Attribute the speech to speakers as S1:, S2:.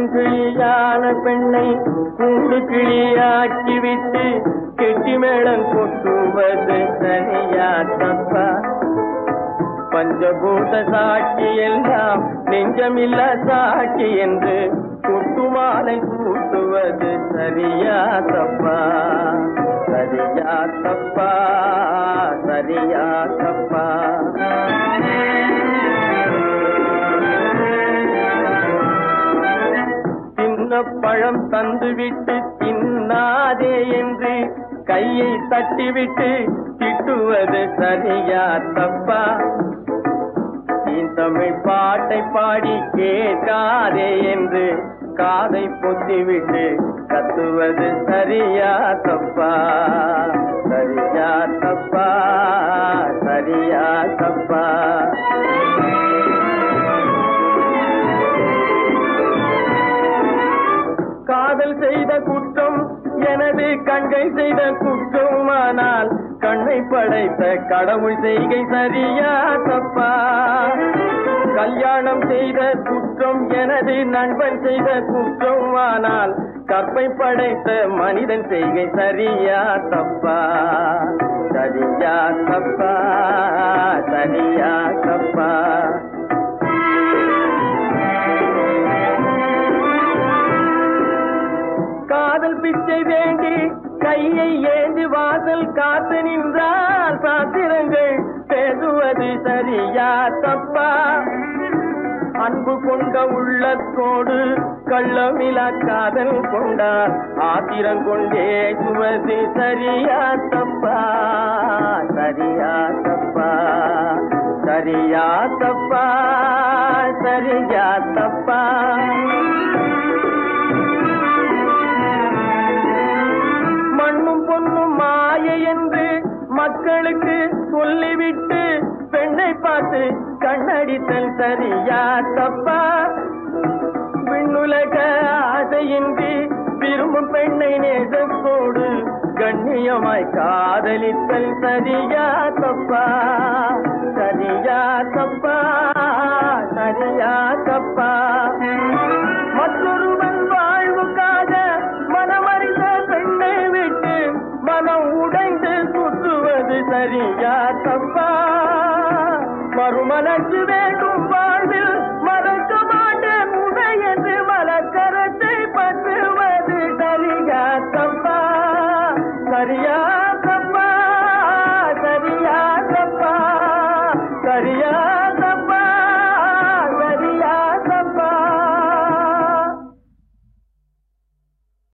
S1: பூங்கிழியான பெண்ணை கூண்டு கிளியாக்கிவிட்டு கெட்டி மேளம் கொட்டுவது சரியா தப்பா பஞ்சபூத சாட்சி எல்லாம் நெஞ்சமில்ல சாட்சி என்று குட்டுமாலை கூட்டுவது சரியா தப்பா சரியா தப்பா சரியா தப்பா சின்ன பழம் தந்துவிட்டு தின்னாதே என்று கையை தட்டிவிட்டு திட்டுவது சரியா தப்பா என் தமிழ் பாட்டை பாடி கேட்காதே என்று காதை பொத்திவிட்டு கத்துவது சரியா தப்பா சரியா தப்பா சரியா தப்பா காதல் செய்த குற்றம் எனது கண்கை செய்த குற்றமானால் கண்ணை படைத்த கடவுள் செய்கை சரியா தப்பா கல்யாணம் செய்த குற்றம் எனது நண்பன் செய்த குற்றமானால் கற்பை படைத்த மனிதன் செய்கை சரியா தப்பா சரியா தப்பா சரியா தப்பா காதல் பிச்சை வேண்டி கையை ஏந்தி வாசல் காத்து நின்றால் சாத்திரங்கள் பேசுவது சரியா தப்பா அன்பு கொண்ட உள்ளத்தோடு கள்ளமிலா காதல் கொண்டார் ஆத்திரம் கொண்டே சுவது சரியா தப்பா சரியா தப்பா சரியா தப்பா சரியா தப்பா மண்ணும் பொண்ணும் மாயை என்று மக்களுக்கு சொல்லிவிட்டு பெண்ணை பார்த்து கண்ணடித்தல் சரியா தப்பா விண்ணுலக ஆசையின்றி விரும்பும் பெண்ணை நேசத்தோடு கண்ணியமாய் காதலித்தல் சரியா தப்பா சரியா தப்பா சரியா தப்பா மற்றொருவன் வாழ்வுக்காக மனமறிந்த பெண்ணை விட்டு மனம் உடைந்து சுற்றுவது சரியா தப்பா மறுமலர்ச்சி வேண்டும் வாழ்வில் மனம்